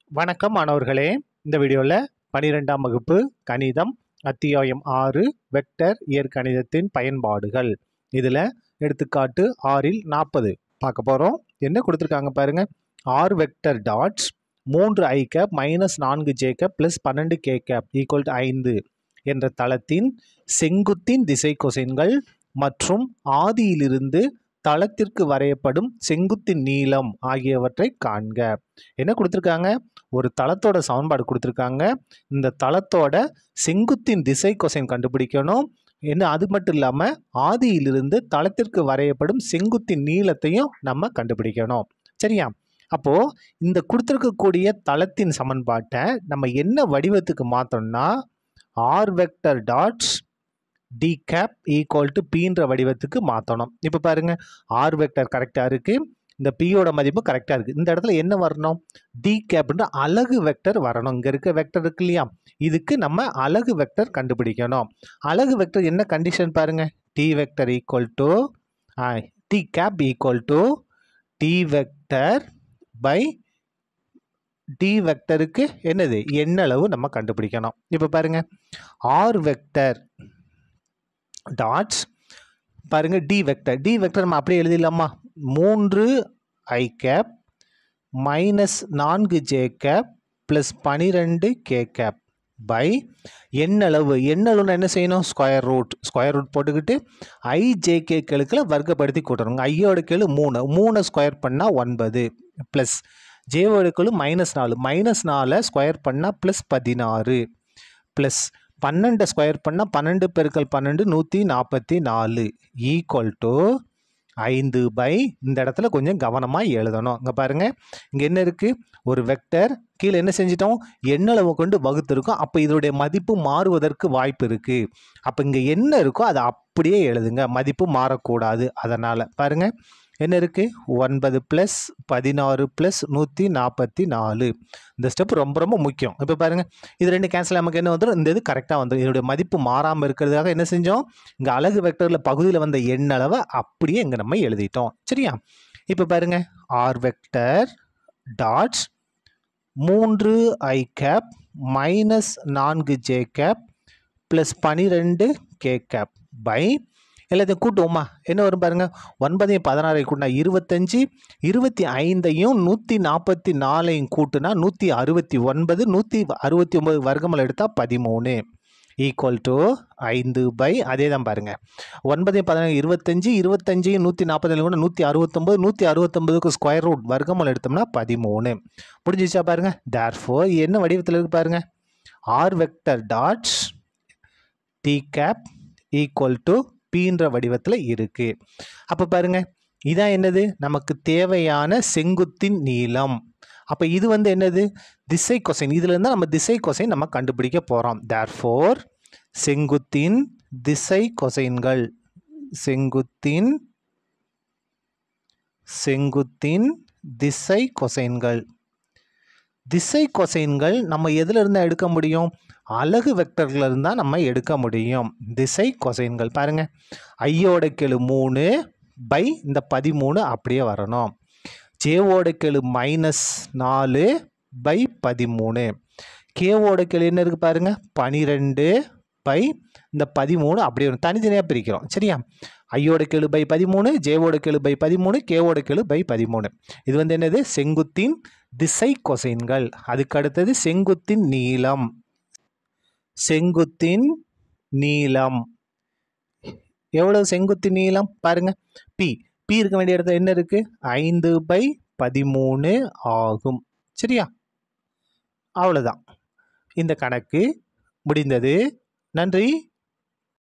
வணக்கம் மாணவர்களே இந்த வீடியோவில் பனிரெண்டாம் வகுப்பு கணிதம் அத்தியாயம் ஆறு வெக்டர் இயற்கணிதத்தின் பயன்பாடுகள் இதில் எடுத்துக்காட்டு ஆறில் நாற்பது பார்க்க போகிறோம் என்ன கொடுத்துருக்காங்க பாருங்க ஆறு வெக்டர் டாட்ஸ் மூன்று ஐ கேப் மைனஸ் நான்கு ஜே கேப் ப்ளஸ் பன்னெண்டு கே கேப் ஈக்குவல் டு ஐந்து என்ற தளத்தின் செங்குத்தின் திசை கொசைன்கள் மற்றும் ஆதியிலிருந்து தளத்திற்கு வரையப்படும் செங்குத்தின் நீளம் ஆகியவற்றை காண்க என்ன கொடுத்துருக்காங்க ஒரு தளத்தோட சமன்பாடு கொடுத்துருக்காங்க இந்த தளத்தோட செங்குத்தின் திசை கொசைன் கண்டுபிடிக்கணும் என்ன அது மட்டும் இல்லாமல் ஆதியிலிருந்து தளத்திற்கு வரையப்படும் செங்குத்தின் நீளத்தையும் நம்ம கண்டுபிடிக்கணும் சரியா அப்போது இந்த கொடுத்துருக்கக்கூடிய தளத்தின் சமன்பாட்டை நம்ம என்ன வடிவத்துக்கு மாற்றோம்னா R vector dots D cap equal to பின்ற வடிவத்துக்கு மாற்றணும் இப்போ பாருங்கள் ஆர் வெக்டர் கரெக்டாக இருக்குது இந்த பியோட மதிப்பு கரெக்டாக இருக்குது இந்த இடத்துல என்ன வரணும் டி கேப்ன்ற அலகு வெக்டர் வரணும் இங்கே இருக்க வெக்டர் இருக்கு இல்லையா இதுக்கு நம்ம அலகு வெக்டர் கண்டுபிடிக்கணும் அலகு வெக்டர் என்ன கண்டிஷன் பாருங்கள் D vector equal to D cap equal to D vector by D வெக்டருக்கு என்னது எண்ணளவு நம்ம கண்டுபிடிக்கணும் இப்போ பாருங்க ஆர் வெக்டர் டாட்ஸ் பாருங்க டி வெக்டர் டி வெக்டர் நம்ம அப்படியே எழுதிடலாமா மூன்று ஐ கேப் மைனஸ் நான்கு ஜே கேப் ப்ளஸ் பனிரெண்டு கே கேப் பை எண்ணளவு எண்ணளவுன்னு என்ன செய்யணும் ஸ்கொயர் ரூட் ஸ்கொயர் ரூட் போட்டுக்கிட்டு ஐ ஜே கே கெழுக்கில் வர்க்கப்படுத்தி கூட்டணுங்க ஐயோட கெழு மூணு மூணு ஸ்கொயர் பண்ணால் ஒன்பது ப்ளஸ் ஜேவோட கெழு மைனஸ் நாலு மைனஸ் நாலை ஸ்கொயர் பண்ணால் ப்ளஸ் பதினாறு ப்ளஸ் பன்னெண்டு ஸ்கொயர் பண்ணால் பன்னெண்டு பெருக்கல் பன்னெண்டு நூற்றி நாற்பத்தி நாலு ஈக்குவல் டு ஐந்து பை இந்த இடத்துல கொஞ்சம் கவனமாக எழுதணும் இங்கே பாருங்கள் இங்கே என்ன இருக்குது ஒரு வெக்டர் கீழே என்ன செஞ்சிட்டோம் எண்ணளவு கொண்டு வகுத்திருக்கோம் அப்போ இதோடைய மதிப்பு மாறுவதற்கு வாய்ப்பு இருக்குது அப்போ இங்கே என்ன இருக்கோ அதை அப்படியே எழுதுங்க மதிப்பு மாறக்கூடாது அதனால் பாருங்கள் என்ன இருக்குது ஒன்பது ப்ளஸ் பதினாறு ப்ளஸ் நூற்றி நாற்பத்தி நாலு இந்த ஸ்டெப் ரொம்ப ரொம்ப முக்கியம் இப்போ பாருங்கள் இது ரெண்டு கேன்சல் நமக்கு என்ன வந்துடும் இந்த இது கரெக்டாக வந்துடும் இதனுடைய மதிப்பு மாறாமல் இருக்கிறதுக்காக என்ன செஞ்சோம் இங்கே அழகு வெக்டரில் பகுதியில் வந்த எண்ணளவை அப்படியே இங்கே நம்ம எழுதிட்டோம் சரியா இப்போ பாருங்கள் ஆர் வெக்டர் டாட்ஸ் மூன்று ஐ கேப் மைனஸ் நான்கு ஜே கேப் ப்ளஸ் பனிரெண்டு கே கேப் பை எல்லாத்தையும் கூட்டுவோமா என்ன வரும் பாருங்கள் ஒன்பதையும் பதினாறையும் கூட்டினா இருபத்தஞ்சி இருபத்தி ஐந்தையும் நூற்றி நாற்பத்தி நாலையும் கூட்டுனா நூற்றி அறுபத்தி ஒன்பது நூற்றி அறுபத்தி ஒம்பது வர்க்கமல் எடுத்தால் பதிமூணு ஈக்குவல் டு ஐந்து பை அதே தான் பாருங்கள் ஒன்பதையும் பதினாறு இருபத்தஞ்சி இருபத்தஞ்சையும் நூற்றி நாற்பத்தி கூட நூற்றி அறுபத்தொம்பது நூற்றி அறுபத்தொம்பதுக்கு ஸ்கொயர் ரூட் வர்க்கமல் எடுத்தோம்னா பதிமூணு முடிஞ்சிச்சா பாருங்கள் தேர்ஃபோ என்ன வடிவத்தில் இருக்கு பாருங்கள் R vector dots D cap equal to பீன்ற வடிவத்தில் இருக்குது அப்போ பாருங்க இதான் என்னது நமக்கு தேவையான செங்குத்தின் நீளம் அப்போ இது வந்து என்னது திசை கொசைன் இதுல இருந்தால் நம்ம திசை கொசைன் நம்ம கண்டுபிடிக்க போகிறோம் தேர்ஃபோர் செங்குத்தின் திசை கொசைன்கள் செங்குத்தின் செங்குத்தின் திசை கொசைன்கள் திசை கொசைன்கள் நம்ம எதுல இருந்தால் எடுக்க முடியும் அலகு வெக்டர்ல இருந்தால் நம்ம எடுக்க முடியும் திசை கொசைன்கள் பாருங்க ஐயோட கெழு மூணு பை இந்த பதிமூணு அப்படியே வரணும் ஜேவோட கெழு மைனஸ் நாலு பை பதிமூணு கேவோட கெழு என்ன இருக்குது பாருங்க பனிரெண்டு பை இந்த பதிமூணு அப்படியே வரும் தனித்தனியாக பிரிக்கிறோம் சரியா ஐயோட கெழு பை பதிமூணு ஜேவோட கெழு பை பதிமூணு கேவோட கெழு பை பதிமூணு இது வந்து என்னது செங்குத்தின் திசை கொசைன்கள் அதுக்கு அடுத்தது செங்குத்தின் நீளம் செங்குத்தின் நீளம் எவ்வளவு செங்குத்தின் நீளம் பாருங்க பி பி இருக்க வேண்டிய இடத்துல என்ன இருக்கு ஐந்து பை பதிமூணு ஆகும் சரியா அவ்வளோதான் இந்த கணக்கு முடிந்தது நன்றி